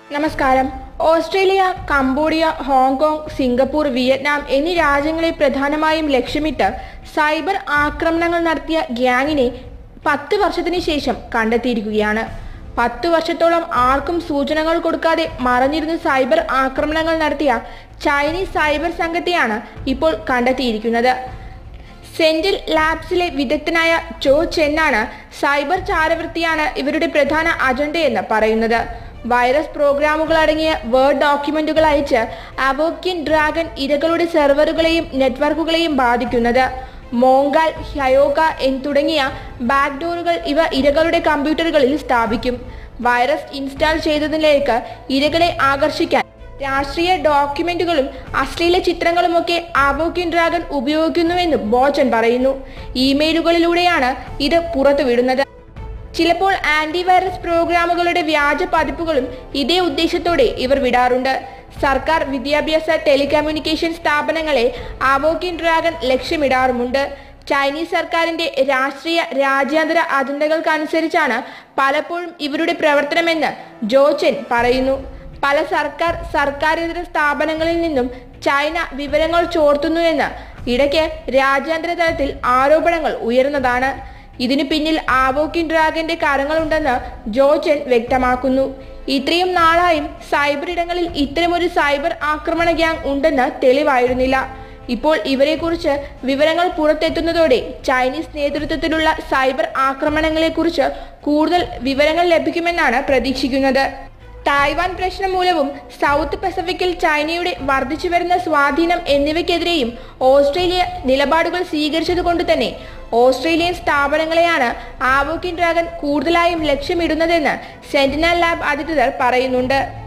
നമസ്കാരം Australia Cambodia Hong Kong Singapore Vietnam എന്നീ രാജ്യങ്ങളെ പ്രധാനമായും ലക്ഷ്യമിട്ട് സൈബർ ആക്രമണങ്ങൾ നടത്തിയ ഗ്യാങ്ങിനെ പത്ത് വർഷത്തിന് ശേഷം കണ്ടെത്തിയിരിക്കുകയാണ് പത്തു വർഷത്തോളം ആർക്കും സൂചനകൾ കൊടുക്കാതെ മറഞ്ഞിരുന്ന് സൈബർ ആക്രമണങ്ങൾ നടത്തിയ ചൈനീസ് സൈബർ സംഘത്തെയാണ് ഇപ്പോൾ കണ്ടെത്തിയിരിക്കുന്നത് സെന്റിൽ ലാബ്സിലെ വിദഗ്ധനായ ചോ ചെന്നാണ് സൈബർ ചാരവൃത്തിയാണ് ഇവരുടെ പ്രധാന അജണ്ടയെന്ന് പറയുന്നത് വൈറസ് പ്രോഗ്രാമുകൾ അടങ്ങിയ വേർഡ് ഡോക്യുമെന്റുകൾ അയച്ച് അവോക്യൻ ഡ്രാഗൺ ഇരകളുടെ സെർവറുകളെയും നെറ്റ്വർക്കുകളെയും ബാധിക്കുന്നത് മോങ്കാൽ ഹയോക എന്ന് തുടങ്ങിയ ബാക്ക്ഡോറുകൾ ഇവ ഇരകളുടെ കമ്പ്യൂട്ടറുകളിൽ സ്ഥാപിക്കും വൈറസ് ഇൻസ്റ്റാൾ ചെയ്തതിലേക്ക് ഇരകളെ ആകർഷിക്കാൻ രാഷ്ട്രീയ ഡോക്യുമെന്റുകളും അശ്ലീല ചിത്രങ്ങളുമൊക്കെ ആവോക്യൻ ഡ്രാഗൺ ഉപയോഗിക്കുന്നുവെന്നും ബോച്ചൻ പറയുന്നു ഇമെയിലുകളിലൂടെയാണ് ഇത് പുറത്തുവിടുന്നത് ചിലപ്പോൾ ആന്റിവൈറസ് പ്രോഗ്രാമുകളുടെ വ്യാജ പതിപ്പുകളും ഇതേ ഉദ്ദേശത്തോടെ ഇവർ വിടാറുണ്ട് സർക്കാർ വിദ്യാഭ്യാസ ടെലികമ്മ്യൂണിക്കേഷൻ സ്ഥാപനങ്ങളെ ആവോക്യൻ ഡ്രാഗൺ ലക്ഷ്യമിടാറുമുണ്ട് ചൈനീസ് സർക്കാരിന്റെ രാഷ്ട്രീയ രാജ്യാന്തര അജണ്ടകൾക്കനുസരിച്ചാണ് പലപ്പോഴും ഇവരുടെ പ്രവർത്തനമെന്ന് ജോച്ചൻ പറയുന്നു പല സർക്കാർ സർക്കാരിതര സ്ഥാപനങ്ങളിൽ നിന്നും ചൈന വിവരങ്ങൾ ചോർത്തുന്നുവെന്ന് ഇടയ്ക്ക് രാജ്യാന്തര തലത്തിൽ ആരോപണങ്ങൾ ഉയർന്നതാണ് ഇതിനു പിന്നിൽ ആവോക്കിൻ ഡ്രാഗന്റെ കരങ്ങളുണ്ടെന്ന് ജോച്ചൻ വ്യക്തമാക്കുന്നു ഇത്രയും നാളായും സൈബർ ഇടങ്ങളിൽ ഇത്തരമൊരു സൈബർ ആക്രമണ ഗ്യാങ് ഉണ്ടെന്ന് തെളിവായിരുന്നില്ല ഇപ്പോൾ ഇവരെക്കുറിച്ച് വിവരങ്ങൾ പുറത്തെത്തുന്നതോടെ ചൈനീസ് നേതൃത്വത്തിലുള്ള സൈബർ ആക്രമണങ്ങളെക്കുറിച്ച് കൂടുതൽ വിവരങ്ങൾ ലഭിക്കുമെന്നാണ് പ്രതീക്ഷിക്കുന്നത് തായ്വാൻ പ്രശ്നം മൂലവും സൗത്ത് പസഫിക്കിൽ ചൈനയുടെ വർദ്ധിച്ചു വരുന്ന സ്വാധീനം എന്നിവയ്ക്കെതിരെയും ഓസ്ട്രേലിയ നിലപാടുകൾ സ്വീകരിച്ചതുകൊണ്ട് തന്നെ ഓസ്ട്രേലിയൻ സ്ഥാപനങ്ങളെയാണ് ആവോക്കിൻ ഡ്രാഗൺ കൂടുതലായും ലക്ഷ്യമിടുന്നതെന്ന് സെന്റിനൽ ലാബ് അധികൃതർ പറയുന്നുണ്ട്